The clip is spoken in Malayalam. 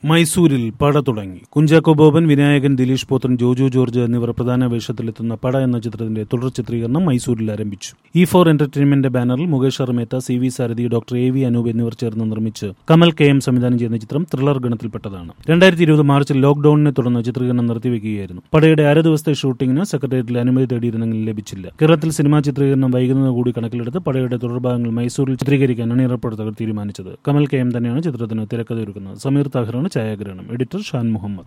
മൈസൂരിൽ പട തുടങ്ങി കുഞ്ചാക്കോ ബോബൻ വിനായകൻ ദിലീഷ് പോത്തൻ ജോജു ജോർജ് എന്നിവർ പ്രധാന വേഷത്തിലെത്തുന്ന പട എന്ന ചിത്രത്തിന്റെ തുടർ ചിത്രീകരണം മൈസൂരിൽ ആരംഭിച്ചു ഇ ഫോർ എന്റർടൈൻമെന്റ് ബാനറിൽ Mukesh R Mehta C V Sarathi doctor A V Anoop എന്നിവർ ചേർന്ന് നിർമ്മിച്ച് കമൽ കെ എം സംവിധാനം ചെയ്യുന്ന ചിത്രം ത്രില്ലർ ഗണത്തിൽപ്പെട്ടതാണ് രണ്ടായിരത്തി ഇരുപത് മാർച്ചിൽ ലോക്ഡൌണിനെ തുടർന്ന് ചിത്രീകരണം നിർത്തിവെക്കുകയായിരുന്നു പടയുടെ അര ദിവസത്തെ ഷൂട്ടിങ്ങിന് സെക്രട്ടേറിയറ്റിൽ അനുമതി തേടിയിരുന്നെങ്കിലും ലഭിച്ചില്ല കേരളത്തിൽ സിനിമാ ചിത്രീകരണം വൈകുന്നത് കൂടി കണക്കിലെടുത്ത് പടയുടെ തുടർഭാഗങ്ങൾ മൈസൂരിൽ ചിത്രീകരിക്കാൻ അണിയറ പ്രവർത്തകർ തീരുമാനിച്ചത് കമൽ കെ എം തന്നെയാണ് ചിത്രത്തിന് തിരക്കഥയൊരുക്കുന്നത് സമീർ താഹിറാണ് ഛായാഗ്രഹണം എഡിറ്റർ ഷാൻ മുഹമ്മദ്